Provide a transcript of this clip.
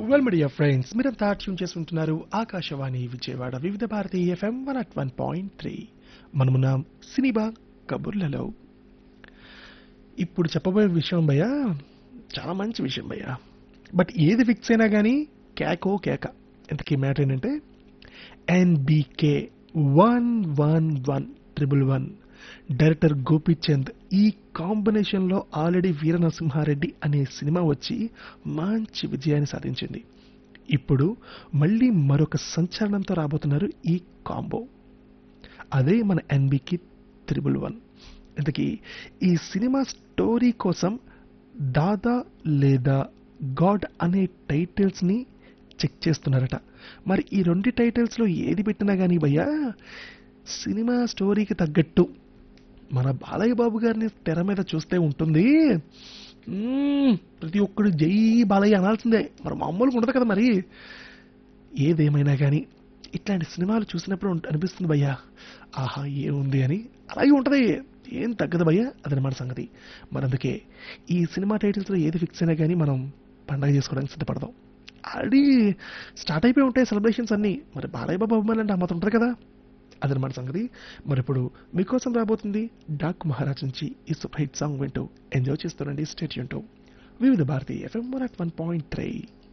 well media friends మీరంతా tune చేసుకుంటున్నారు Akashvani Vijayawada Vividh Bharati FM one at one point three మనమున్నాం cinema కబుర్లలో ఇప్పుడు చెప్పబోయే విషయం భయ్యా చాలా మంచి విషయం భయ్యా బట్ ఏది ఫిక్స్ అయినా కానీ కేకో కేక ఇంతకీ మ్యాటర్ ఏంటంటే NBK one one one triple one director Gopichand ఈ కాంబినేషన్లో ఆల్రెడీ వీర నరసింహారెడ్డి అనే సినిమా వచ్చి మంచి విజయాన్ని సాధించింది ఇప్పుడు మళ్ళీ మరొక సంచలనంతో రాబోతున్నారు ఈ కాంబో అదే మన ఎన్బికి త్రిబుల్ వన్ ఇంతకీ ఈ సినిమా స్టోరీ కోసం దాదా లేదా గాడ్ అనే టైటిల్స్ని చెక్ చేస్తున్నారట మరి ఈ రెండు టైటిల్స్లో ఏది పెట్టినా కానీ భయ్యా సినిమా స్టోరీకి తగ్గట్టు మన బాలయ్య బాబు గారిని తెర మీద చూస్తే ఉంటుంది మ్మ్, ప్రతి ఒక్కడు జై బాలయ్య అనాల్సిందే మరి మామూలుగా ఉండదు కదా మరి ఏదేమైనా కానీ ఇట్లాంటి సినిమాలు చూసినప్పుడు ఉంట- అనిపిస్తుంది భయ్యా ఆహా ఏముంది అని అలాగే ఉంటుంది ఏం తగ్గదు భయ్యా అదనమాట సంగతి మరి అందుకే ఈ సినిమా టైటిల్స్లో ఏది ఫిక్స్ అయినా కానీ మనం పండగ చేసుకోవడానికి సిద్ధపడదాం ఆల్రెడీ స్టార్ట్ అయిపోయి ఉంటాయి సెలబ్రేషన్స్ అన్నీ మరి బాలయ్య బాబు అభిమానులు అంటే అమ్మత ఉంటారు కదా అదనమాట సంగతి మరి ఇప్పుడు మీకోసం రాబోతుంది డాక్ మహారాజ్ నుంచి ఈ సూపర్ హిట్ సాంగ్ వింటూ ఎంజాయ్ చేస్తానండి state Vividh Bharati FM one at one point three